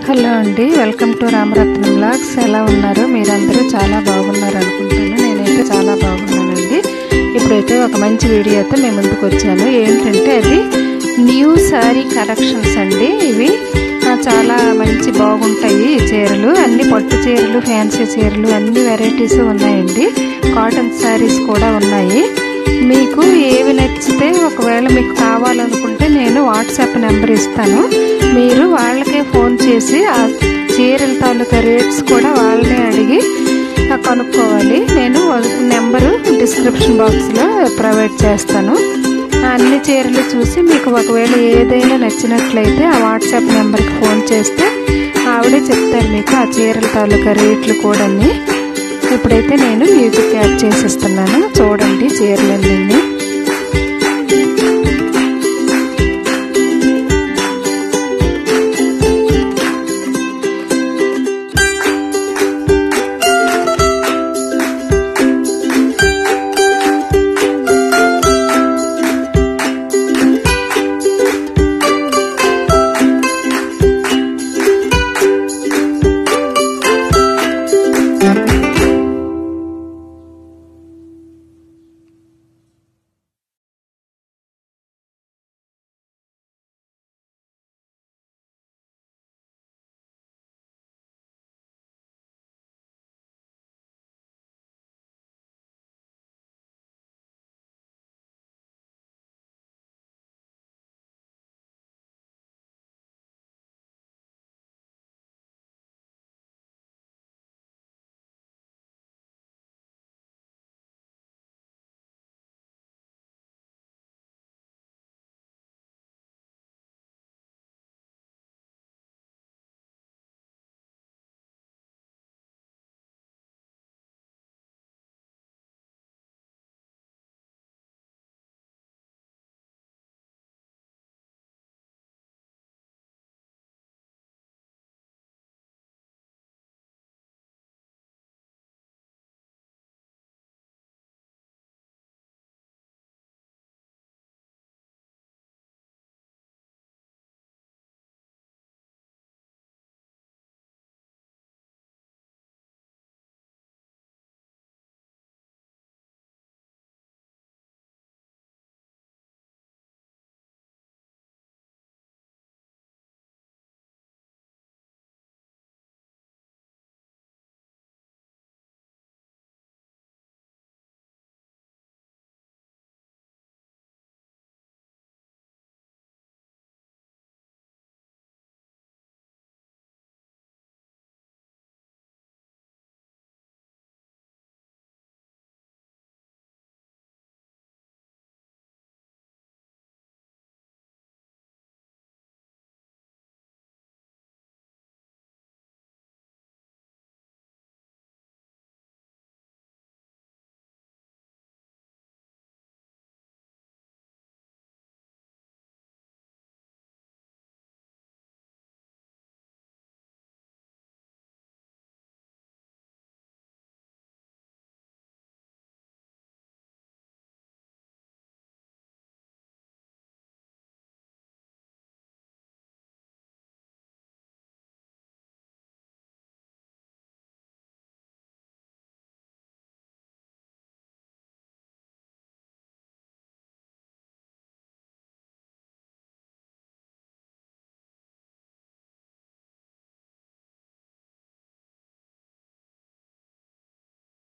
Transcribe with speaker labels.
Speaker 1: hello అండి welcome to Ramaratnam blogs ఎలా ఉన్నారు మీరందరూ చాలా బాగున్నారు అనుకుంటాను నేనైతే చాలా బాగున్నానండి ఇప్పుడైతే ఒక మంచి వీడియోతో మేము ముందుకు వచ్చాను ఏంటంటే అది న్యూ శారీ కలెక్షన్స్ అండి ఇవి ఆ, చాలా మంచి బాగుంటాయి ఈ చీరలు అన్ని పట్టు చీరలు ఫ్యాన్సీ చీరలు అన్ని వెరైటీస్ ఉన్నాయండి కాటన్ శారీస్ కూడా ఉన్నాయి మీకు ఏవి నచ్చితే ఒకవేళ మీకు కావాలనుకుంటే నేను వాట్సాప్ నెంబర్ ఇస్తాను మీరు వాళ్ళకే ఫోన్ చేసి ఆ చీరల తాలూకా రేట్స్ కూడా వాళ్ళనే అడిగి ఆ, కనుక్కోవాలి నేను నెంబరు డిస్క్రిప్షన్ బాక్స్లో ప్రొవైడ్ చేస్తాను ఆ అన్ని చీరలు చూసి మీకు ఒకవేళ ఏదైనా నచ్చినట్లయితే ఆ వాట్సాప్ నెంబర్కి ఫోన్ చేస్తే ఆవిడే చెప్తారు మీకు ఆ చీరల తాలూకా రేట్లు కూడా ఇప్పుడైతే నేను మ్యూజిక్ యాడ్ చేసేస్తున్నాను చూడండి చీరలన్నీ